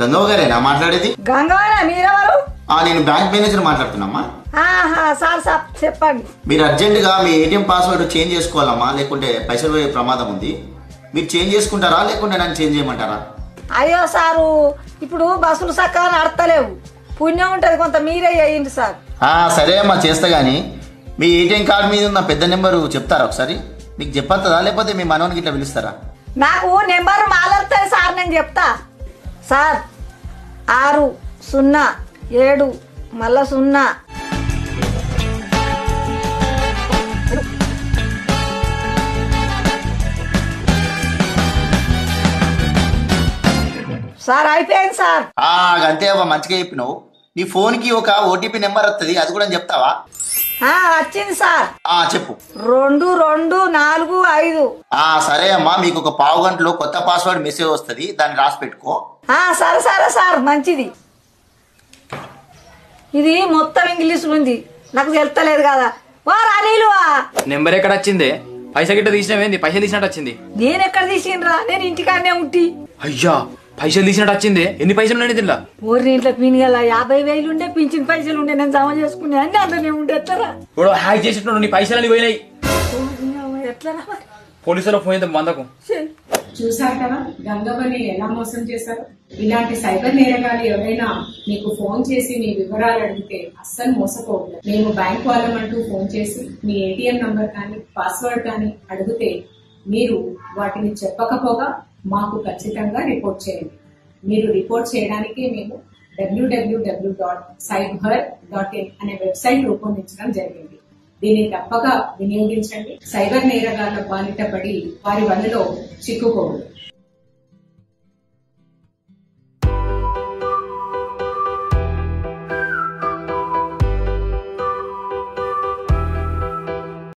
గంగవ్వ గారేనా మాట్లాడేది గంగవారా మీరెవరు ఆ, నేను బ్యాంక్ మేనేజర్ మాట్లాడుతున్నామ్మా ఆహా సార్ సార్ చెప్పండి మీరు అర్జెంటుగా మీ ఏటీఎం పాస్వర్డ్ చేంజ్ చేసుకోవాలమ్మా లేకుంటే పైసలు పోయే ప్రమాదం ఉంది మీరు చేంజ్ చేసుకుంటారా లేకుంటే నన్ను చేంజ్ చేయమంటారా అయ్యో సారు ఇప్పుడు బస్సులు చక్కగా నడతలేవు పుణ్యం ఉంటుంది కొంత మీరే చేయండి సార్ ఆ, సరే అమ్మా చేస్తా కానీ మీ ఏటీఎం కార్డు మీద ఉన్న పెద్ద నెంబరు చెప్తారా ఒకసారి మీకు చెప్పొస్తుందా లేకపోతే మీ మనవనికి ఇట్లా పిలుస్తారా నాకు నెంబర్ మాలవుతుంది సార్ నేను చెప్తా సార్ ఆరు సున్నా ఏడు మళ్ళా సున్నా సార్ అయిపోయింది సార్ ఆ, అంతే అవ్వ మంచిగా చెప్పినావు నీ ఫోన్కి ఒక ఓటీపీ నెంబర్ వస్తుంది అది కూడా చెప్తావా ఆ, వచ్చింది సార్ ఆ, చెప్పు రెండు రెండు నాలుగు ఐదు ఆ సరే అమ్మా మీకు ఒక పావు గంటలో కొత్త పాస్వర్డ్ మెసేజ్ వస్తుంది దాన్ని రాసి పెట్టుకో ఆ, సరే సరే సార్ మంచిది ఇది మొత్తం ఇంగ్లీషులో ఉంది నాకు తెలుస్తలేదు కదా వా రానీలువా నెంబర్ ఎక్కడ వచ్చింది పైసా గిట్ట తీసినవేంది పైసలు తీసినట్టు వచ్చింది నేను ఎక్కడ తీసిండ్రా నేను ఇంటికాడనే ఉంటి అయ్యా పైసలు తీసినట్టు వచ్చింది ఎన్ని పైసలు ఉన్నాయి దీంట్లో ఊరి ఇంట్లో పినిగల యాభై వేలు ఉండే పింఛన్ పైసలు ఉండే నేను జమ చేసుకునే అన్ని అందులోనే ఉండేస్తారా ఇప్పుడు హ్యాక్ చేసినట్టు నీ పైసలు పోయినాయి ఎట్లరా మరి పోలీసులో ఫోన్ చేద్దాం మందకు ఛే. చూశారు కదా గంగవ్వని ఎలా మోసం చేశారు ఇలాంటి సైబర్ నేరగాలు ఎవరైనా మీకు ఫోన్ చేసి మీ వివరాలు అడిగితే అస్సలు మోసపోవద్దు మేము బ్యాంక్ వాళ్ళమంటూ ఫోన్ చేసి మీ ఏటీఎం నంబర్ కానీ పాస్వర్డ్ కానీ అడిగితే మీరు వాటిని చెప్పకపోగా మాకు ఖచ్చితంగా రిపోర్ట్ చేయండి మీరు రిపోర్ట్ చేయడానికి మేము WWW dot cyber dot in అనే వెబ్సైట్ రూపొందించడం జరిగింది దీన్ని తప్పక వినియోగించండి సైబర్ నేరగాళ్ల బానిట పడి వారి వలలో చిక్కుకోవద్దు